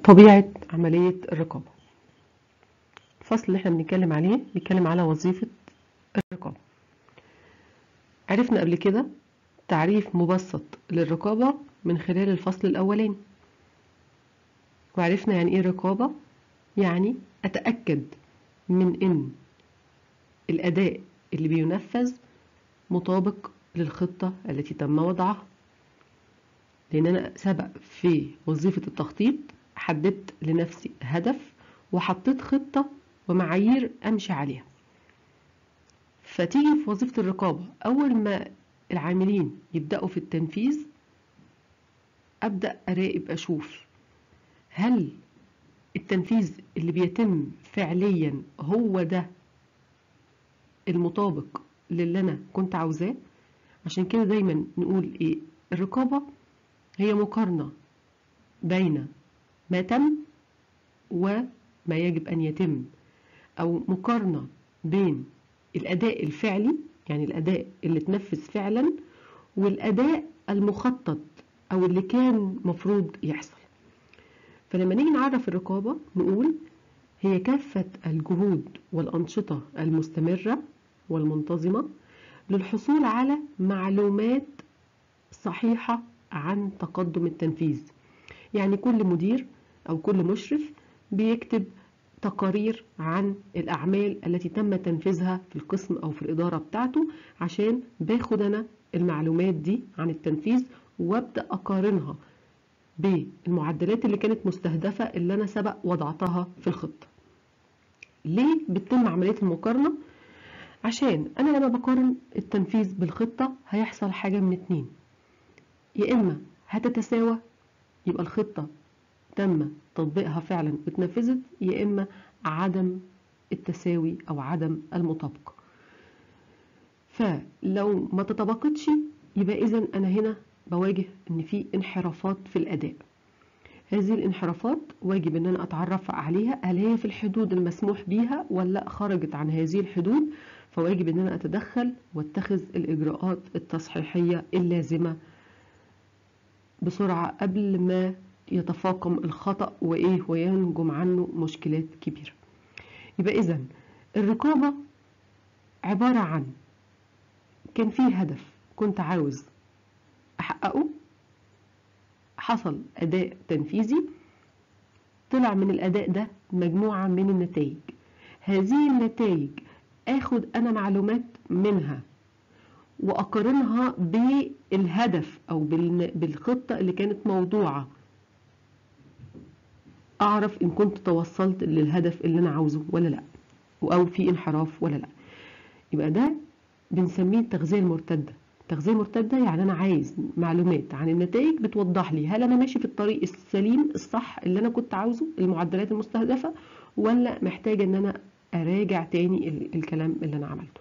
طبيعة عملية الرقابة الفصل اللي احنا بنتكلم عليه بيتكلم على وظيفة الرقابة عرفنا قبل كده تعريف مبسط للرقابة من خلال الفصل الأولاني وعرفنا يعني ايه رقابة يعني أتأكد من إن الأداء اللي بينفذ مطابق للخطة التي تم وضعها لأن أنا سبق في وظيفة التخطيط حددت لنفسي هدف وحطيت خطة ومعايير أمشي عليها فتيجي في وظيفة الرقابة أول ما العاملين يبدأوا في التنفيذ أبدأ أراقب أشوف هل التنفيذ اللي بيتم فعليا هو ده المطابق للي أنا كنت عاوزاه عشان كده دايما نقول إيه الرقابة هي مقارنة بين ما تم وما يجب أن يتم أو مقارنة بين الأداء الفعلي يعني الأداء اللي اتنفذ فعلا والأداء المخطط أو اللي كان مفروض يحصل فلما نيجي نعرف الرقابة نقول هي كافة الجهود والأنشطة المستمرة والمنتظمة للحصول على معلومات صحيحة عن تقدم التنفيذ يعني كل مدير أو كل مشرف بيكتب تقارير عن الأعمال التي تم تنفيذها في القسم أو في الإدارة بتاعته عشان باخد أنا المعلومات دي عن التنفيذ وابدأ أقارنها بالمعدلات اللي كانت مستهدفة اللي أنا سبق وضعتها في الخطة ليه بتتم عملية المقارنة؟ عشان أنا لما بقارن التنفيذ بالخطة هيحصل حاجة من اتنين يا إما هتتساوى يبقى الخطة تم تطبيقها فعلا واتنفذت يا إما عدم التساوي أو عدم المطابقة فلو ما تطابقتش يبقى إذا أنا هنا بواجه إن في انحرافات في الأداء هذه الانحرافات واجب ان انا اتعرف عليها هل هي في الحدود المسموح بيها ولا خرجت عن هذه الحدود فواجب ان انا اتدخل واتخذ الاجراءات التصحيحية اللازمة بسرعة قبل ما يتفاقم الخطأ وايه وينجم عنه مشكلات كبيرة يبقى اذا الرقابة عبارة عن كان في هدف كنت عاوز احققه حصل أداء تنفيذي طلع من الأداء ده مجموعة من النتائج هذه النتائج أخد أنا معلومات منها وأقارنها بالهدف أو بالخطة اللي كانت موضوعة أعرف إن كنت توصلت للهدف اللي أنا عاوزه ولا لأ أو في انحراف ولا لأ يبقى ده بنسميه التغذية المرتدة تغذية مرتدة يعني أنا عايز معلومات عن النتائج بتوضح لي هل أنا ماشي في الطريق السليم الصح اللي أنا كنت عاوزه المعدلات المستهدفة ولا محتاجة إن أنا أراجع تاني الكلام اللي أنا عملته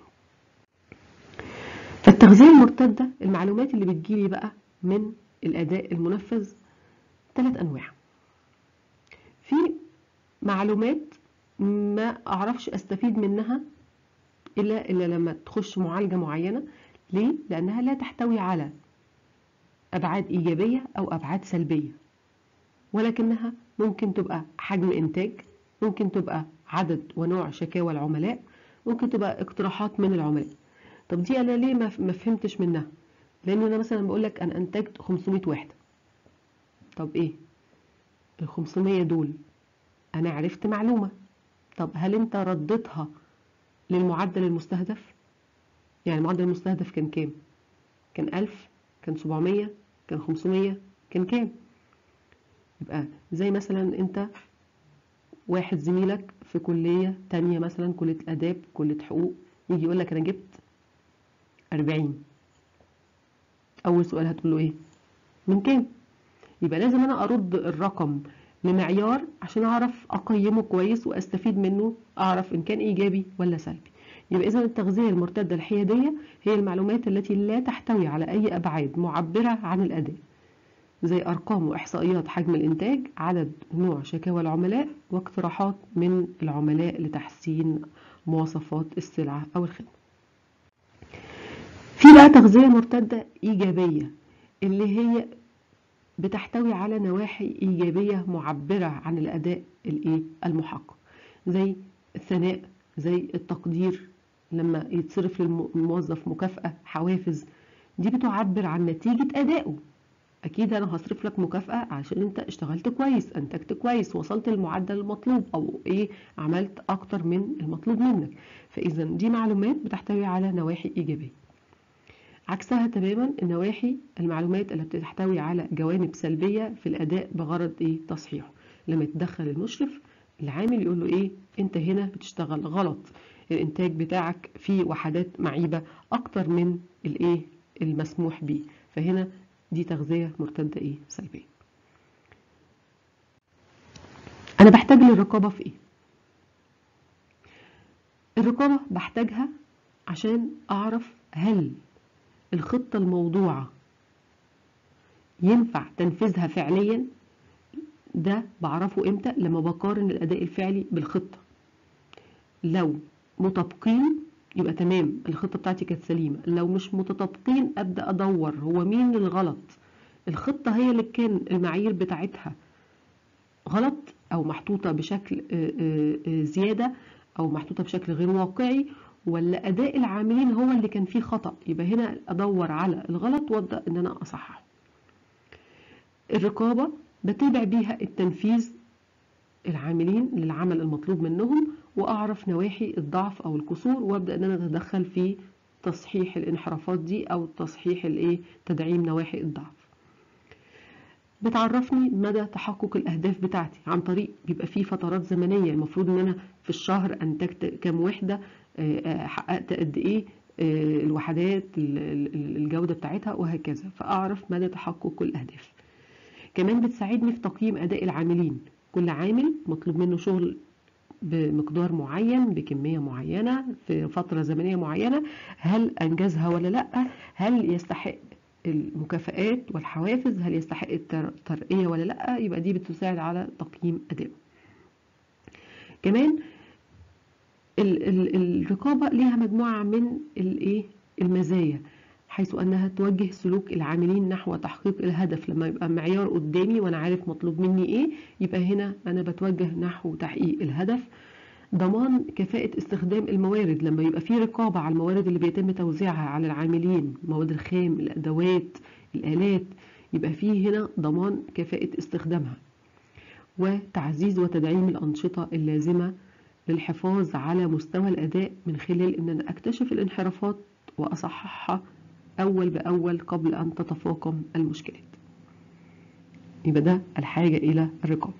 فالتغذية المرتدة المعلومات اللي بتجيلي بقى من الأداء المنفذ ثلاث أنواع في معلومات ما أعرفش أستفيد منها إلا إلا لما تخش معالجة معينة ليه؟ لأنها لا تحتوي على أبعاد إيجابية أو أبعاد سلبية ولكنها ممكن تبقى حجم إنتاج ممكن تبقى عدد ونوع شكاوى العملاء ممكن تبقى اقتراحات من العملاء طب دي أنا ليه ما فهمتش منها لأن أنا مثلا بقول لك أنا أنتجت 500 وحدة طب إيه ال 500 دول أنا عرفت معلومة طب هل أنت رديتها للمعدل المستهدف يعني المعدل المستهدف كان كام كان ألف كان سبعمية كان خمسمية كان كام يبقى زي مثلا انت واحد زميلك في كلية تانية مثلا كلية الآداب كلية حقوق يجي يقول لك أنا جبت أربعين أول سؤال هتقول له إيه من كام يبقى لازم أنا أرد الرقم لمعيار عشان أعرف أقيمه كويس وأستفيد منه أعرف إن كان إيجابي ولا سلبي يبقى إذا التغذية المرتدة الحيادية هي المعلومات التي لا تحتوي على أي أبعاد معبرة عن الأداء زي أرقام وإحصائيات حجم الإنتاج عدد نوع شكاوى العملاء واقتراحات من العملاء لتحسين مواصفات السلعة أو الخدمة في بقى تغذية مرتدة إيجابية اللي هي بتحتوي على نواحي إيجابية معبرة عن الأداء الإيه المحقق زي الثناء زي التقدير لما يتصرف للموظف مكافأة حوافز دي بتعبر عن نتيجة أدائه أكيد أنا هصرف لك مكافأة عشان أنت اشتغلت كويس أنتجت كويس وصلت للمعدل المطلوب أو إيه عملت أكتر من المطلوب منك فإذا دي معلومات بتحتوي على نواحي إيجابية عكسها تماما النواحي المعلومات اللي بتحتوي على جوانب سلبية في الأداء بغرض إيه تصحيحه لما يتدخل المشرف العامل يقول له إيه أنت هنا بتشتغل غلط الإنتاج بتاعك فيه وحدات معيبة أكتر من الإيه المسموح به فهنا دي تغذية مرتدة إيه سلبية أنا بحتاج للرقابة في إيه الرقابة بحتاجها عشان أعرف هل الخطة الموضوعة ينفع تنفيذها فعليا ده بعرفه امتى لما بقارن الاداء الفعلي بالخطة لو مطابقين يبقى تمام الخطة بتاعتي كانت سليمة لو مش متطابقين ابدأ ادور هو مين الغلط الخطة هي اللي كان المعايير بتاعتها غلط او محطوطة بشكل زيادة او محطوطة بشكل غير واقعي ولا اداء العاملين هو اللي كان فيه خطأ يبقى هنا ادور على الغلط وابدا ان انا اصححه الرقابة بتابع بيها التنفيذ العاملين للعمل المطلوب منهم واعرف نواحي الضعف او القصور وابدا ان انا اتدخل في تصحيح الانحرافات دي او تصحيح الايه تدعيم نواحي الضعف بتعرفني مدى تحقق الاهداف بتاعتي عن طريق بيبقى فيه فترات زمنيه المفروض ان انا في الشهر انتجت كام وحده حققت قد ايه الوحدات الجوده بتاعتها وهكذا فاعرف مدى تحقق الاهداف كمان بتساعدني في تقييم اداء العاملين كل عامل مطلوب منه شغل بمقدار معين بكميه معينه في فتره زمنيه معينه هل انجزها ولا لا هل يستحق المكافآت والحوافز هل يستحق الترقيه ولا لا يبقى دي بتساعد على تقييم ادائه كمان ال ال الرقابه ليها مجموعه من الايه المزايا حيث انها توجه سلوك العاملين نحو تحقيق الهدف لما يبقى معيار قدامي وانا عارف مطلوب مني ايه يبقى هنا انا بتوجه نحو تحقيق الهدف ضمان كفاءة استخدام الموارد لما يبقى في رقابة على الموارد اللي بيتم توزيعها على العاملين المواد الخام الأدوات الآلات يبقى فيه هنا ضمان كفاءة استخدامها وتعزيز وتدعيم الأنشطة اللازمة للحفاظ على مستوى الأداء من خلال أن أنا أكتشف الانحرافات وأصححها أول بأول قبل أن تتفاقم المشكلات يبقى ده الحاجة إلى الرقابة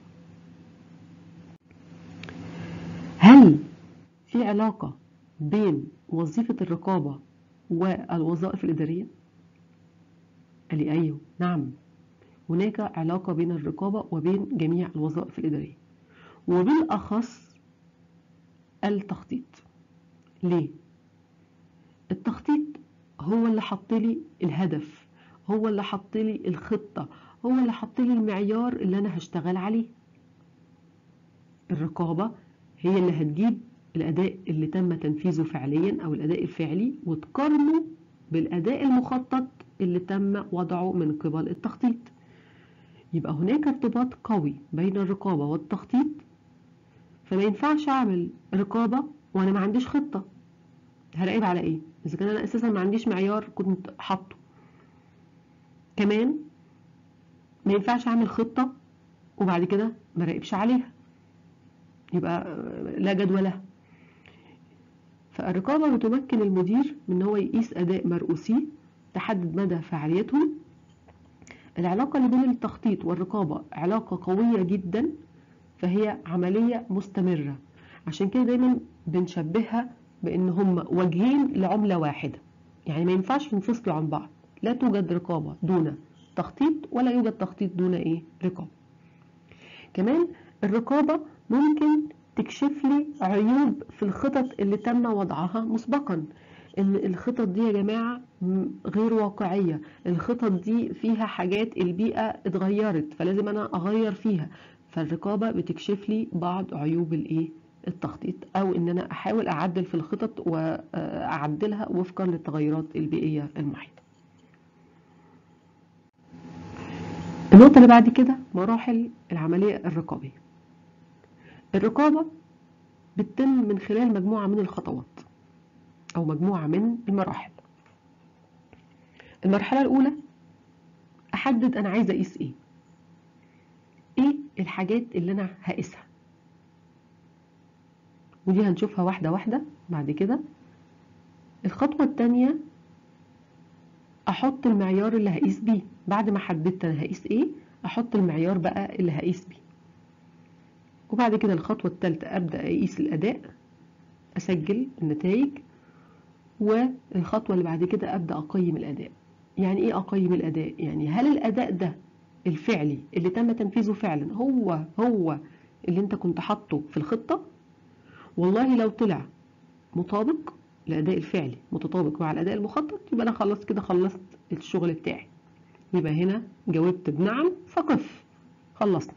هل في علاقة بين وظيفة الرقابة والوظائف الإدارية؟ قال لي أيوه نعم هناك علاقة بين الرقابة وبين جميع الوظائف الإدارية وبالأخص التخطيط ليه؟ التخطيط هو اللي حط لي الهدف هو اللي حط لي الخطة هو اللي حط لي المعيار اللي أنا هشتغل عليه الرقابة هي اللي هتجيب الأداء اللي تم تنفيذه فعليا أو الأداء الفعلي وتقارنه بالأداء المخطط اللي تم وضعه من قبل التخطيط يبقى هناك ارتباط قوي بين الرقابة والتخطيط فما ينفعش أعمل رقابة وأنا ما عنديش خطة هراقب على إيه؟ إذا كان أنا أساسا ما عنديش معيار كنت حاطه كمان ما ينفعش أعمل خطة وبعد كده ما راقبش عليها يبقى لا جدوى لها فالرقابة بتمكن المدير من ان هو يقيس أداء مرؤوسيه تحدد مدى فعاليتهم العلاقة اللي بين التخطيط والرقابة علاقة قوية جدا فهي عملية مستمرة عشان كده دايما بنشبهها بان هم وجهين لعملة واحدة يعني ما ينفعش ينفصلوا عن بعض لا توجد رقابة دون تخطيط ولا يوجد تخطيط دون ايه رقابة كمان الرقابة ممكن تكشف لي عيوب في الخطط اللي تم وضعها مسبقا ان الخطط دي يا جماعة غير واقعية الخطط دي فيها حاجات البيئة اتغيرت فلازم انا اغير فيها فالرقابة بتكشف لي بعض عيوب الايه التخطيط او ان انا احاول اعدل في الخطط واعدلها وفقا للتغيرات البيئية المحيطة النقطة اللي بعد كده مراحل العملية الرقابية الرقابة بتتم من خلال مجموعة من الخطوات أو مجموعة من المراحل المرحلة الأولى أحدد أنا عايزة أقيس إيه إيه الحاجات اللي أنا هقيسها ودي هنشوفها واحدة واحدة بعد كده الخطوة التانية أحط المعيار اللي هقيس بيه بعد ما حددت أنا هقيس إيه أحط المعيار بقى اللي هقيس بيه وبعد كده الخطوة التالتة أبدأ أقيس الأداء أسجل النتائج والخطوة اللي بعد كده أبدأ أقيم الأداء يعني إيه أقيم الأداء؟ يعني هل الأداء ده الفعلي اللي تم تنفيذه فعلا هو هو اللي أنت كنت حاطه في الخطة والله لو طلع مطابق الأداء الفعلي متطابق مع الأداء المخطط يبقى أنا خلصت كده خلصت الشغل بتاعي يبقى هنا جاوبت بنعم فقف خلصنا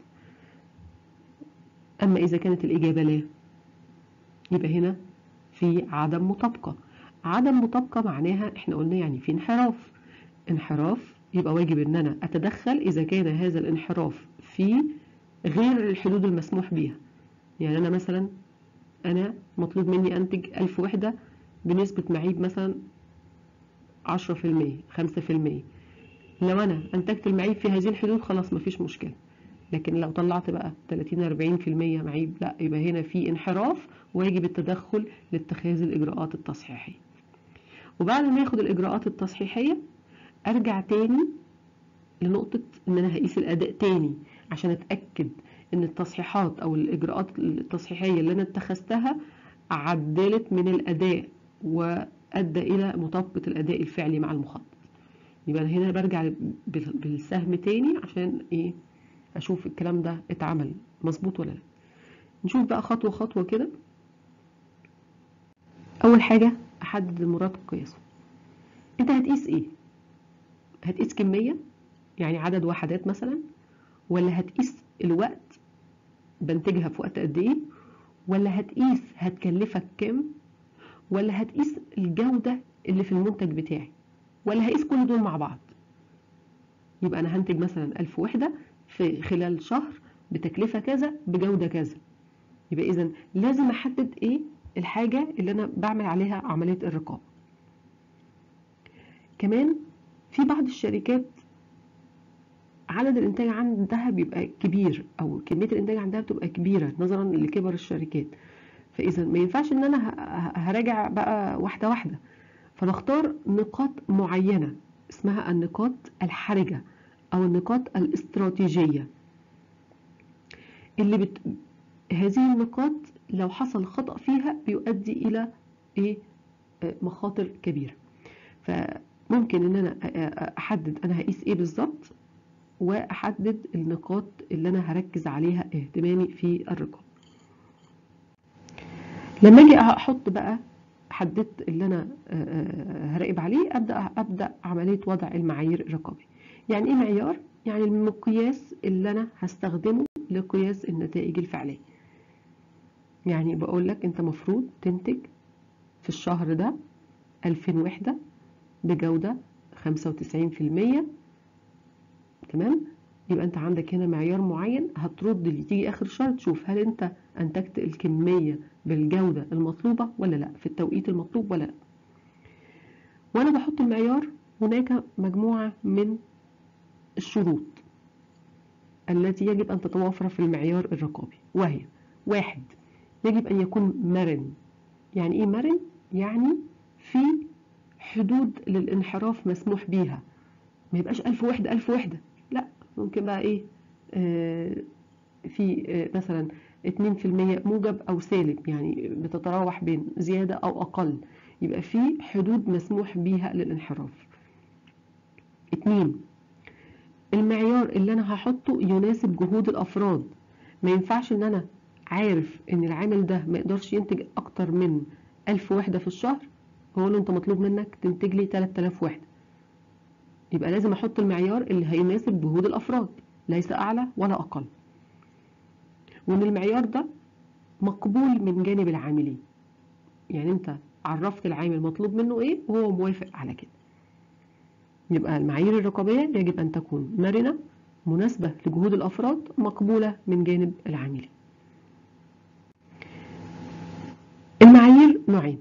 أما إذا كانت الإجابة لا يبقى هنا في عدم مطابقة عدم مطابقة معناها احنا قلنا يعني في انحراف انحراف يبقى واجب ان انا اتدخل اذا كان هذا الانحراف في غير الحدود المسموح بيها يعني انا مثلا انا مطلوب مني انتج الف وحدة بنسبة معيب مثلا عشرة في المية خمسة في المية لو انا انتجت المعيب في هذه الحدود خلاص مفيش مشكلة لكن لو طلعت بقى 30 40 في المية معيب لا يبقى هنا في انحراف ويجب التدخل لاتخاذ الاجراءات التصحيحية وبعد ما اخد الاجراءات التصحيحية ارجع تاني لنقطة ان انا هقيس الاداء تاني عشان اتأكد ان التصحيحات او الاجراءات التصحيحية اللي انا اتخذتها عدلت من الاداء وادى الى مطابقة الاداء الفعلي مع المخطط يبقى أنا هنا برجع بالسهم تاني عشان ايه اشوف الكلام ده اتعمل مظبوط ولا لا نشوف بقى خطوة خطوة كده اول حاجة احدد المراد قياسه انت هتقيس ايه هتقيس كمية يعني عدد وحدات مثلا ولا هتقيس الوقت بنتجها في وقت قد ايه ولا هتقيس هتكلفك كام ولا هتقيس الجودة اللي في المنتج بتاعي ولا هقيس كل دول مع بعض يبقى انا هنتج مثلا ألف وحدة في خلال شهر بتكلفة كذا بجودة كذا يبقى اذا لازم احدد ايه الحاجة اللي انا بعمل عليها عملية الرقابة كمان في بعض الشركات عدد الانتاج عندها بيبقى كبير او كميه الانتاج عندها بتبقى كبيره نظرا لكبر الشركات فاذا ما ينفعش ان انا هراجع بقى واحده واحده فبختار نقاط معينه اسمها النقاط الحرجه او النقاط الاستراتيجيه اللي بت... هذه النقاط لو حصل خطأ فيها بيؤدي الى ايه مخاطر كبيره فممكن ان انا احدد انا هقيس ايه بالظبط واحدد النقاط اللي انا هركز عليها اهتمامي في الرقابه لما اجي احط بقى حددت اللي انا هراقب عليه ابدا ابدا عمليه وضع المعايير الرقابيه يعني ايه معيار يعني المقياس اللي انا هستخدمه لقياس النتائج الفعليه يعني بقول لك انت مفروض تنتج في الشهر ده 2000 وحده بجوده 95% تمام يبقى انت عندك هنا معيار معين هترد لي تيجي اخر الشهر تشوف هل انت انتجت الكميه بالجوده المطلوبه ولا لا في التوقيت المطلوب ولا لا وانا بحط المعيار هناك مجموعه من الشروط التي يجب ان تتوافر في المعيار الرقابي وهي واحد يجب ان يكون مرن يعني ايه مرن يعني في حدود للانحراف مسموح بيها ما يبقاش ألف وحدة ألف وحدة لا ممكن بقى ايه آه في آه مثلا اتنين في المية موجب او سالب يعني بتتراوح بين زيادة او اقل يبقى في حدود مسموح بيها للانحراف اتنين المعيار اللي انا هحطه يناسب جهود الافراد ما ينفعش ان انا عارف ان العامل ده ما يقدرش ينتج اكتر من ألف وحدة في الشهر هو له انت مطلوب منك تنتج لي 3000 وحدة يبقى لازم احط المعيار اللي هيناسب جهود الافراد ليس اعلى ولا اقل وان المعيار ده مقبول من جانب العاملين يعني انت عرفت العامل مطلوب منه ايه وهو موافق على كده يبقى المعايير الرقابية يجب ان تكون مرنة مناسبة لجهود الأفراد مقبولة من جانب العاملين المعايير نوعين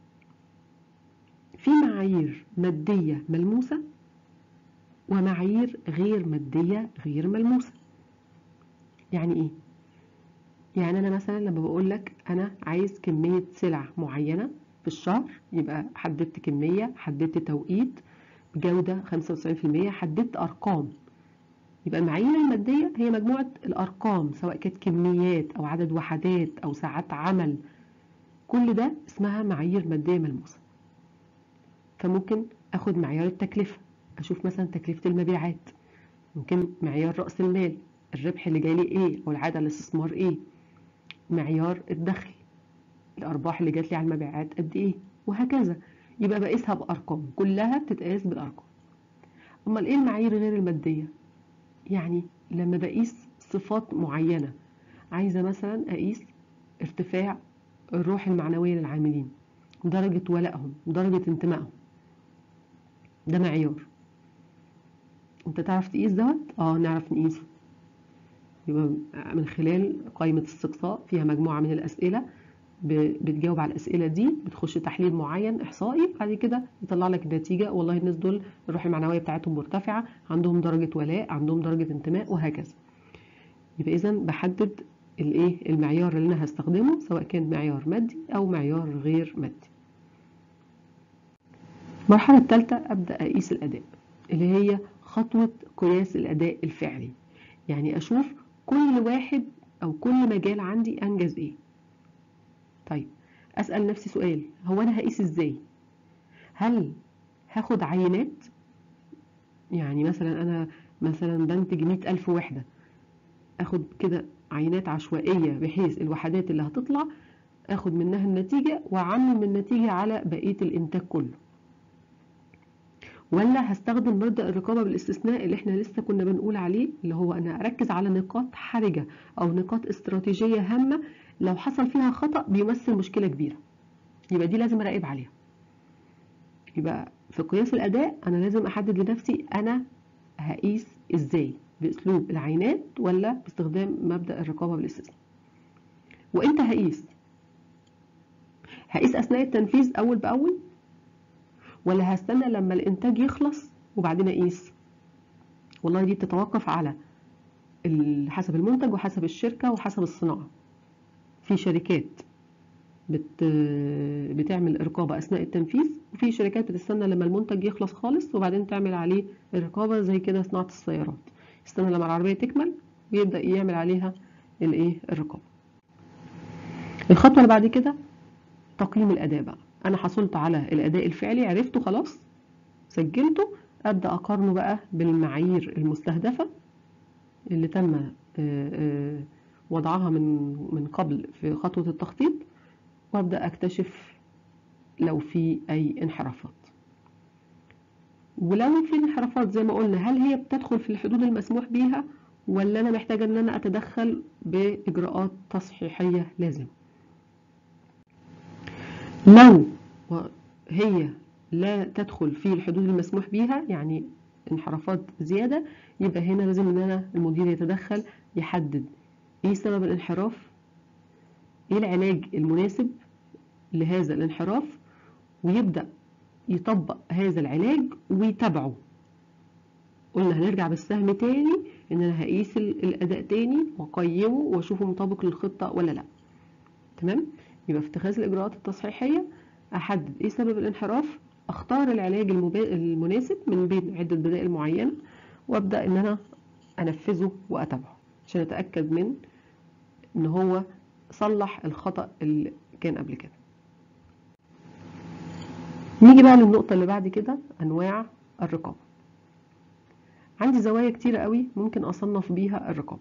في معايير مادية ملموسة ومعايير غير مادية غير ملموسة يعني ايه؟ يعني انا مثلا لما بقول لك انا عايز كمية سلع معينة في الشهر يبقى حددت كمية حددت توقيت جودة 95% حددت ارقام يبقى المعايير المادية هي مجموعة الارقام سواء كانت كميات او عدد وحدات او ساعات عمل كل ده اسمها معايير مادية ملموسة فممكن اخد معيار التكلفة اشوف مثلا تكلفة المبيعات ممكن معيار رأس المال الربح اللي جاي لي ايه او العادة الاستثمار ايه معيار الدخل الارباح اللي جات لي على المبيعات قد ايه وهكذا يبقى بقيسها بارقام كلها بتتقاس بالارقام امال ايه المعايير غير الماديه يعني لما بقيس صفات معينه عايزه مثلا اقيس ارتفاع الروح المعنويه للعاملين درجه ولائهم درجه انتمائهم ده معيار انت تعرف تقيس دوت اه نعرف نقيسه يبقى من خلال قائمة استقصاء فيها مجموعة من الأسئلة بتجاوب على الأسئلة دي بتخش تحليل معين إحصائي بعد كده يطلع لك النتيجة والله الناس دول الروح المعنوية بتاعتهم مرتفعة عندهم درجة ولاء عندهم درجة انتماء وهكذا يبقى إذا بحدد الإيه المعيار اللي أنا هستخدمه سواء كان معيار مادي أو معيار غير مادي المرحلة الثالثة أبدأ أقيس الأداء اللي هي خطوة قياس الأداء الفعلي يعني أشوف كل واحد أو كل مجال عندي أنجز إيه طيب أسأل نفسي سؤال هو أنا هقيس إزاي هل هاخد عينات يعني مثلا أنا مثلا بنتج مئة ألف وحدة أخد كده عينات عشوائية بحيث الوحدات اللي هتطلع أخد منها النتيجة وأعمم النتيجة على بقية الإنتاج كله ولا هستخدم مبدأ الرقابة بالاستثناء اللي احنا لسه كنا بنقول عليه اللي هو انا اركز على نقاط حرجة او نقاط استراتيجية هامة لو حصل فيها خطأ بيمثل مشكلة كبيرة يبقى دي لازم اراقب عليها يبقى في قياس الاداء انا لازم احدد لنفسي انا هقيس ازاي باسلوب العينات ولا باستخدام مبدأ الرقابة بالاستثناء وامتى هقيس هقيس اثناء التنفيذ اول باول ولا هستنى لما الانتاج يخلص وبعدين اقيس والله دي بتتوقف على حسب المنتج وحسب الشركة وحسب الصناعة في شركات بت بتعمل رقابة أثناء التنفيذ وفي شركات بتستنى لما المنتج يخلص خالص وبعدين تعمل عليه الرقابة زي كده صناعة السيارات يستنى لما العربية تكمل ويبدأ يعمل عليها الايه الرقابة الخطوة اللي بعد كده تقييم الأداء بقى أنا حصلت على الأداء الفعلي عرفته خلاص سجلته أبدأ أقارنه بقى بالمعايير المستهدفة اللي تم وضعها من من قبل في خطوة التخطيط وأبدأ أكتشف لو في أي انحرافات ولو في انحرافات زي ما قلنا هل هي بتدخل في الحدود المسموح بيها ولا أنا محتاجة إن أنا أتدخل بإجراءات تصحيحية لازمة لو هي لا تدخل في الحدود المسموح بيها يعني انحرافات زيادة يبقى هنا لازم ان انا المدير يتدخل يحدد ايه سبب الانحراف ايه العلاج المناسب لهذا الانحراف ويبدأ يطبق هذا العلاج ويتابعه قلنا هنرجع بالسهم تاني ان انا هقيس الاداء تاني واقيمه واشوفه مطابق للخطة ولا لا تمام يبقى في اتخاذ الاجراءات التصحيحية احدد ايه سبب الانحراف اختار العلاج المناسب من بين عدة بدائل معينة وابدأ ان انا انفذه واتابعه عشان اتأكد من ان هو صلح الخطأ اللي كان قبل كده نيجي بقى للنقطة اللي بعد كده انواع الرقابة عندي زوايا كتيرة قوي ممكن اصنف بيها الرقابة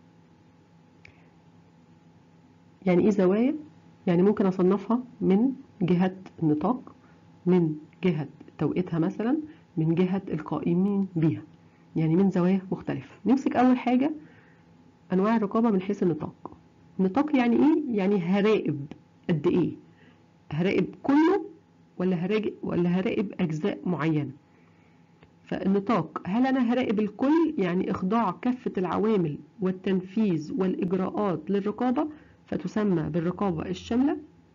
يعني ايه زوايا يعني ممكن اصنفها من جهة النطاق من جهة توقيتها مثلا من جهة القائمين بيها يعني من زوايا مختلفة نمسك أول حاجة أنواع الرقابة من حيث النطاق النطاق يعني إيه؟ يعني هراقب قد إيه؟ هراقب كله ولا هراقب ولا هراقب أجزاء معينة فالنطاق هل أنا هراقب الكل يعني إخضاع كافة العوامل والتنفيذ والإجراءات للرقابة فتسمى بالرقابة الشاملة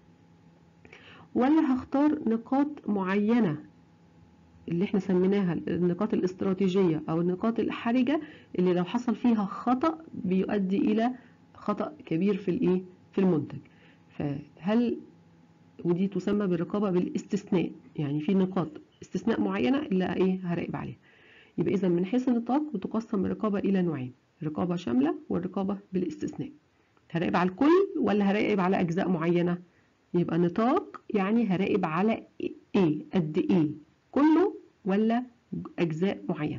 ولا هختار نقاط معينة اللي احنا سميناها النقاط الاستراتيجية أو النقاط الحرجة اللي لو حصل فيها خطأ بيؤدي إلى خطأ كبير في الإيه في المنتج فهل ودي تسمى بالرقابة بالاستثناء يعني في نقاط استثناء معينة اللي ايه هراقب عليها يبقى اذا من حيث النطاق بتقسم الرقابة الى نوعين رقابة شاملة والرقابة بالاستثناء هراقب على الكل ولا هراقب على اجزاء معينة يبقى نطاق يعني هراقب على ايه قد ايه كله ولا اجزاء معينة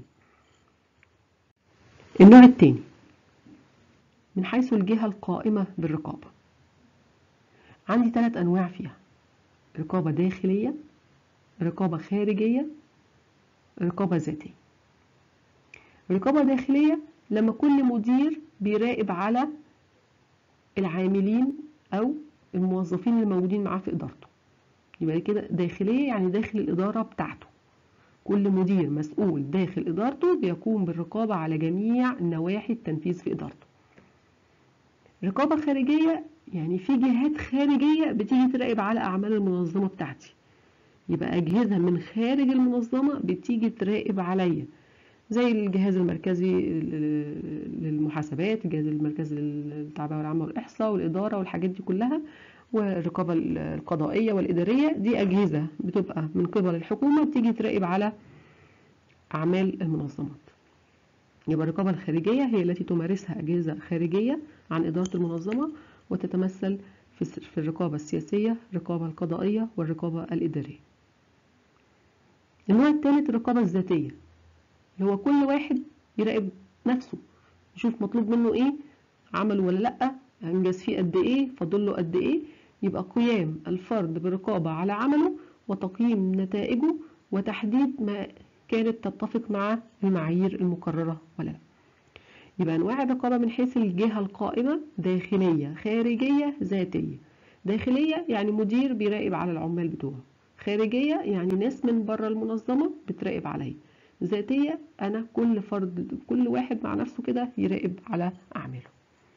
النوع الثاني من حيث الجهة القائمة بالرقابة عندي ثلاث انواع فيها رقابة داخلية رقابة خارجية رقابة ذاتية رقابة داخلية لما كل مدير بيراقب على العاملين أو الموظفين الموجودين معاه في إدارته يبقى كده داخلية يعني داخل الإدارة بتاعته كل مدير مسؤول داخل إدارته بيقوم بالرقابة على جميع نواحي التنفيذ في إدارته رقابة خارجية يعني في جهات خارجية بتيجي تراقب على أعمال المنظمة بتاعتي يبقى أجهزة من خارج المنظمة بتيجي تراقب عليا زي الجهاز المركزي للمحاسبات الجهاز المركزي للتعبئة والعامة والإحصاء والإدارة والحاجات دي كلها والرقابة القضائية والإدارية دي أجهزة بتبقى من قبل الحكومة بتيجي تراقب على أعمال المنظمات يبقى الرقابة الخارجية هي التي تمارسها أجهزة خارجية عن إدارة المنظمة وتتمثل في الرقابة السياسية الرقابة القضائية والرقابة الإدارية النوع الثالث الرقابة الذاتية اللي هو كل واحد يراقب نفسه يشوف مطلوب منه ايه عمله ولا لأ انجز فيه قد ايه فاضل له قد ايه يبقى قيام الفرد بالرقابة على عمله وتقييم نتائجه وتحديد ما كانت تتفق مع المعايير المقررة ولا لا يبقى انواع الرقابة من حيث الجهة القائمة داخلية خارجية ذاتية داخلية يعني مدير بيراقب على العمال بتوعه خارجية يعني ناس من بره المنظمة بتراقب عليا ذاتية أنا كل فرد كل واحد مع نفسه كده يراقب على أعماله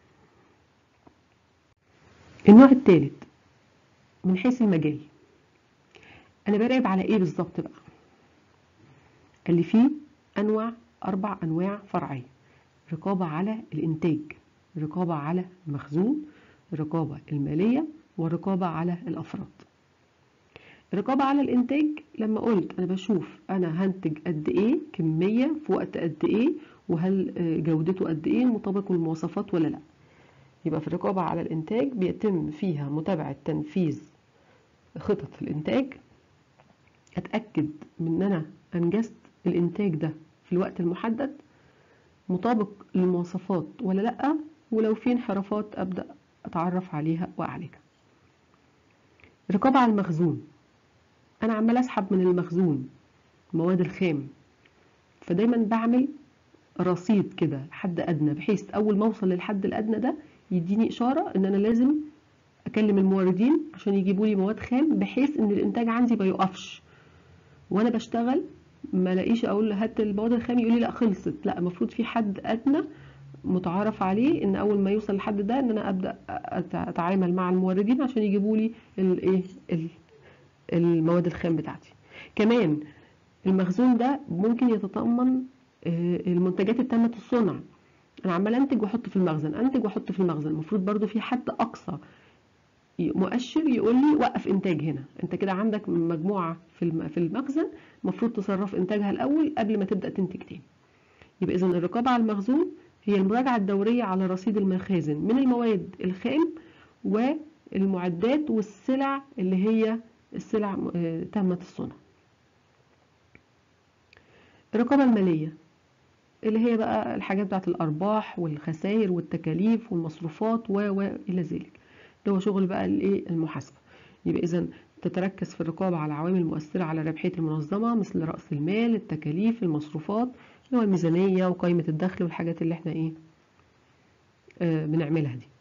النوع الثالث من حيث المجال أنا براقب على إيه بالظبط بقى قال لي فيه أنواع أربع أنواع فرعية رقابة على الإنتاج رقابة على المخزون الرقابة المالية والرقابة على الأفراد الرقابة على الإنتاج لما قلت أنا بشوف أنا هنتج قد إيه كمية في وقت قد إيه وهل جودته قد إيه مطابق للمواصفات ولا لأ يبقى في الرقابة على الإنتاج بيتم فيها متابعة تنفيذ خطط الإنتاج أتأكد من أن أنا أنجزت الإنتاج ده في الوقت المحدد مطابق للمواصفات ولا لأ ولو في انحرافات أبدأ أتعرف عليها وأعالجها الرقابة على المخزون أنا عمال أسحب من المخزون المواد الخام فدايما بعمل رصيد كده حد أدنى بحيث أول ما أوصل للحد الأدنى ده يديني إشارة إن أنا لازم أكلم الموردين عشان يجيبوا لي مواد خام بحيث إن الإنتاج عندي ما يقفش وأنا بشتغل ما لاقيش اقول هات المواد الخام يقول لي لا خلصت لا المفروض في حد ادنى متعارف عليه ان اول ما يوصل لحد ده ان انا ابدا اتعامل مع الموردين عشان يجيبوا لي الايه المواد الخام بتاعتي كمان المخزون ده ممكن يتضمن المنتجات التامة الصنع انا عمال انتج واحط في المخزن انتج واحط في المخزن المفروض برضو في حد اقصى مؤشر يقول لي وقف انتاج هنا انت كده عندك مجموعه في في المخزن المفروض تصرف انتاجها الاول قبل ما تبدا تنتج تاني يبقى اذا الرقابه على المخزون هي المراجعه الدوريه على رصيد المخازن من المواد الخام والمعدات والسلع اللي هي السلع تامه الصنع الرقابه الماليه اللي هي بقى الحاجات بتاعت الارباح والخسائر والتكاليف والمصروفات و الى ذلك اللي هو شغل بقى الايه المحاسبه يبقى اذا تتركز في الرقابه على عوامل مؤثره على ربحيه المنظمه مثل راس المال التكاليف المصروفات اللي هو الميزانيه وقائمه الدخل والحاجات اللي احنا ايه آه بنعملها دي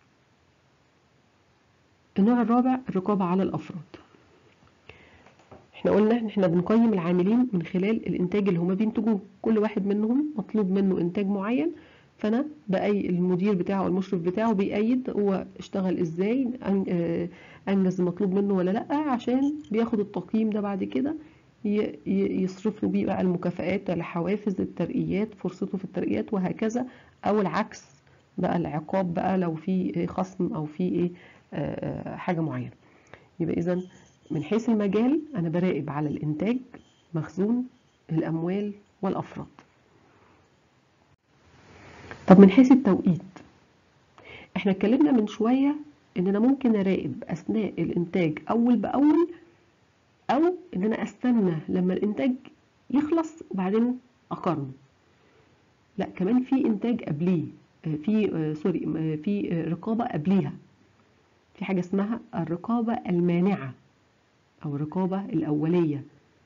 النوع الرابع الرقابه على الافراد احنا قلنا ان احنا بنقيم العاملين من خلال الانتاج اللي هما بينتجوه كل واحد منهم مطلوب منه انتاج معين فانا بأي المدير بتاعه او المشرف بتاعه بيأيد هو اشتغل ازاي أن- آه، انجز المطلوب منه ولا لا عشان بياخد التقييم ده بعد كده ي- ي- يصرف له بيه بقى المكافآت الحوافز الترقيات فرصته في الترقيات وهكذا او العكس بقى العقاب بقى لو في إيه خصم او في ايه آه، آه، حاجة معينة يبقى اذا من حيث المجال انا براقب على الانتاج مخزون الاموال والافراد طب من حيث التوقيت احنا اتكلمنا من شوية ان انا ممكن اراقب اثناء الانتاج اول باول او ان انا استنى لما الانتاج يخلص وبعدين اقارنه لا كمان في انتاج قبليه آه، في آه، سوري آه، في آه، رقابة قبليها في حاجة اسمها الرقابة المانعة او الرقابة الاولية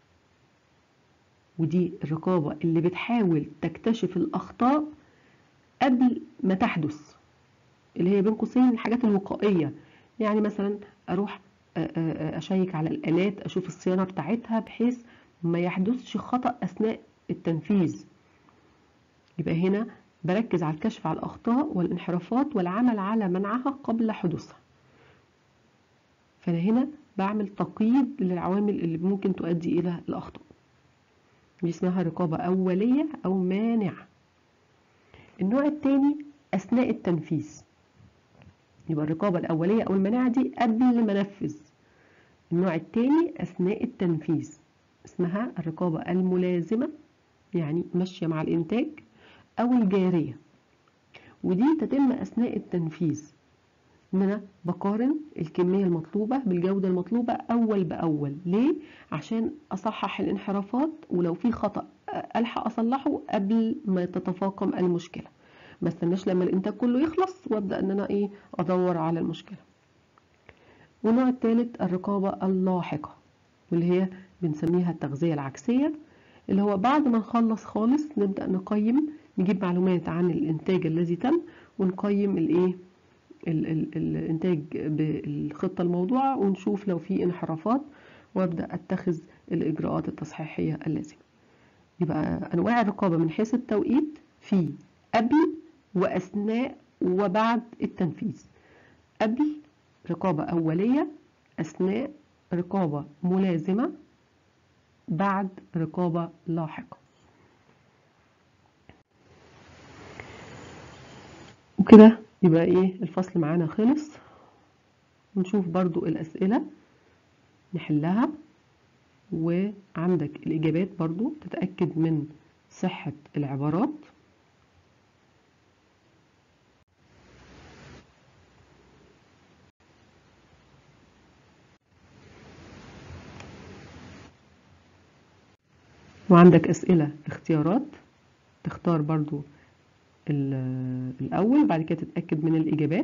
ودي الرقابة اللي بتحاول تكتشف الاخطاء قبل ما تحدث اللي هي بين قوسين الحاجات الوقائية يعني مثلا اروح آه، آه، آه، اشيك على الالات اشوف الصيانة بتاعتها بحيث ما يحدثش خطأ اثناء التنفيذ يبقى هنا بركز على الكشف على الاخطاء والانحرافات والعمل على منعها قبل حدوثها فانا هنا بعمل تقييد للعوامل اللي ممكن تؤدي الى الاخطاء دي اسمها رقابة اولية او مانعة النوع الثاني اثناء التنفيذ يبقى الرقابة الأولية أو المناعة دي قبل ما أنفذ النوع الثاني أثناء التنفيذ اسمها الرقابة الملازمة يعني ماشية مع الإنتاج أو الجارية ودي تتم أثناء التنفيذ إن أنا بقارن الكمية المطلوبة بالجودة المطلوبة أول بأول ليه؟ عشان أصحح الانحرافات ولو في خطأ ألحق أصلحه قبل ما تتفاقم المشكلة ما استناش لما الانتاج كله يخلص وابدا ان انا ايه ادور على المشكله والنوع الثالث الرقابه اللاحقه واللي هي بنسميها التغذيه العكسيه اللي هو بعد ما نخلص خالص نبدا نقيم نجيب معلومات عن الانتاج الذي تم ونقيم الايه ال ال الانتاج بالخطه الموضوعه ونشوف لو في انحرافات وابدا اتخذ الاجراءات التصحيحيه اللازمه يبقى انواع الرقابه من حيث التوقيت في قبل وأثناء وبعد التنفيذ قبل رقابة أولية أثناء رقابة ملازمة بعد رقابة لاحقة وكده يبقى ايه الفصل معانا خلص نشوف برضو الأسئلة نحلها وعندك الإجابات برضو تتأكد من صحة العبارات وعندك أسئلة اختيارات تختار برضو الأول بعد كده تتأكد من الإجابات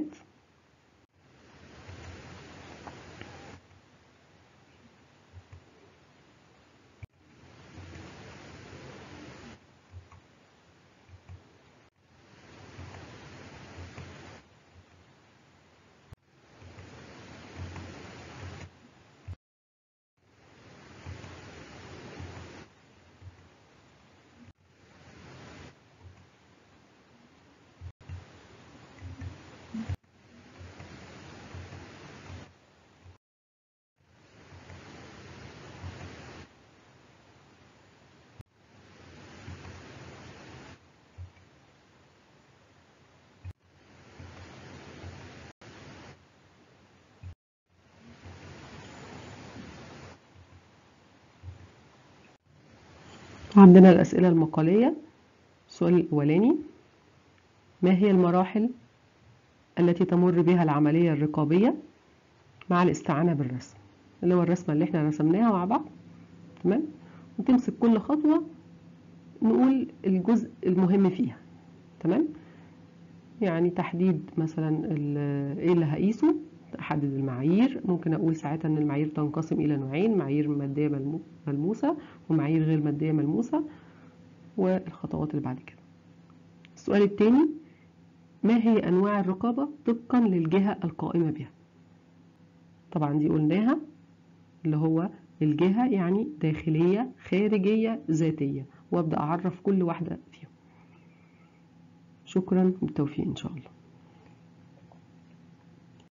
عندنا الأسئلة المقالية السؤال الأولاني ما هي المراحل التي تمر بها العملية الرقابية مع الاستعانة بالرسم اللي هو الرسمة اللي احنا رسمناها مع بعض تمام وتمسك كل خطوة نقول الجزء المهم فيها تمام يعني تحديد مثلا ايه اللي هقيسه احدد المعايير ممكن اقول ساعتها ان المعايير تنقسم الى نوعين معايير ماديه ملموسه ومعايير غير ماديه ملموسه والخطوات اللي بعد كده السؤال الثاني ما هي انواع الرقابه طبقا للجهه القائمه بها طبعا دي قلناها اللي هو الجهة يعني داخلية خارجية ذاتية وابدأ أعرف كل واحدة فيهم شكرا بالتوفيق إن شاء الله